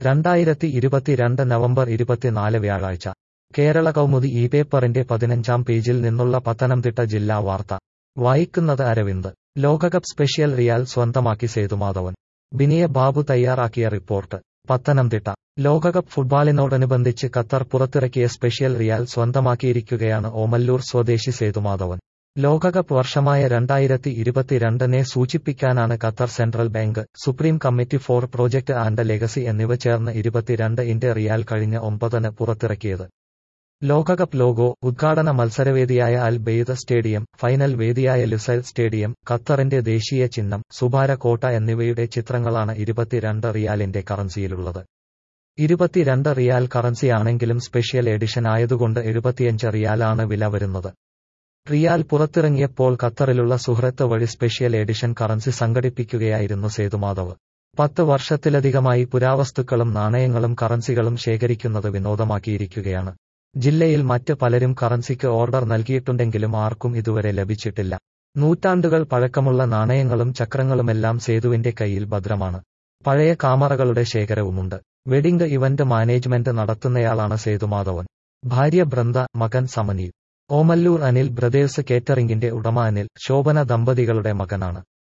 രണ്ടായിരത്തി ഇരുപത്തിരണ്ട് നവംബർ ഇരുപത്തിനാല് വ്യാഴാഴ്ച കേരള കൗമുദി ഈ പേപ്പറിന്റെ പതിനഞ്ചാം പേജിൽ നിന്നുള്ള പത്തനംതിട്ട ജില്ലാ വാർത്ത വായിക്കുന്നത് അരവിന്ദ് ലോകകപ്പ് സ്പെഷ്യൽ റിയാൽ സ്വന്തമാക്കി സേതുമാധവൻ ബിനിയ ബാബു തയ്യാറാക്കിയ റിപ്പോർട്ട് പത്തനംതിട്ട ലോകകപ്പ് ഫുട്ബോളിനോടനുബന്ധിച്ച് ഖത്തർ പുറത്തിറക്കിയ സ്പെഷ്യൽ റിയാൽ സ്വന്തമാക്കിയിരിക്കുകയാണ് ഓമല്ലൂർ സ്വദേശി സേതുമാധവൻ ലോകകപ്പ് വർഷമായ രണ്ടായിരത്തി ഇരുപത്തിരണ്ടിനെ സൂചിപ്പിക്കാനാണ് Qatar central bank supreme committee for project and legacy എന്നിവ ചേർന്ന് ഇരുപത്തിരണ്ട് ഇന്റെ റിയാൽ കഴിഞ്ഞ ഒമ്പതിന് പുറത്തിറക്കിയത് ലോകകപ്പ് ലോഗോ ഉദ്ഘാടന മത്സരവേദിയായ അൽ ബെയ്ദ് സ്റ്റേഡിയം ഫൈനൽ വേദിയായ ലുസൈൽ സ്റ്റേഡിയം ഖത്തറിന്റെ ദേശീയ ചിഹ്നം സുബാര കോട്ട എന്നിവയുടെ ചിത്രങ്ങളാണ് ഇരുപത്തിരണ്ട് റിയാലിന്റെ കറൻസിയിലുള്ളത് ഇരുപത്തിരണ്ട് റിയാൽ കറൻസിയാണെങ്കിലും സ്പെഷ്യൽ എഡിഷൻ ആയതുകൊണ്ട് എഴുപത്തിയഞ്ച് റിയാലാണ് വില വരുന്നത് റിയാൽ പുറത്തിറങ്ങിയപ്പോൾ ഖത്തറിലുള്ള സുഹൃത്ത് വഴി സ്പെഷ്യൽ എഡിഷൻ കറൻസി സംഘടിപ്പിക്കുകയായിരുന്നു സേതുമാധവ് പത്ത് വർഷത്തിലധികമായി പുരാവസ്തുക്കളും നാണയങ്ങളും കറൻസികളും ശേഖരിക്കുന്നത് വിനോദമാക്കിയിരിക്കുകയാണ് ജില്ലയിൽ മറ്റ് പലരും കറൻസിക്ക് ഓർഡർ നൽകിയിട്ടുണ്ടെങ്കിലും ആർക്കും ഇതുവരെ ലഭിച്ചിട്ടില്ല നൂറ്റാണ്ടുകൾ പഴക്കമുള്ള നാണയങ്ങളും ചക്രങ്ങളുമെല്ലാം സേതുവിന്റെ കയ്യിൽ ഭദ്രമാണ് പഴയ കാമറകളുടെ ശേഖരവുമുണ്ട് വെഡിംഗ് ഇവന്റ് മാനേജ്മെന്റ് നടത്തുന്നയാളാണ് സേതുമാധവൻ ഭാര്യ ബൃന്ദ മകൻ സമനീൽ ഓമല്ലൂർ അനിൽ ബ്രദേഴ്സ് കേറ്ററിംഗിന്റെ ഉടമ അനിൽ ശോഭന ദമ്പതികളുടെ മകനാണ്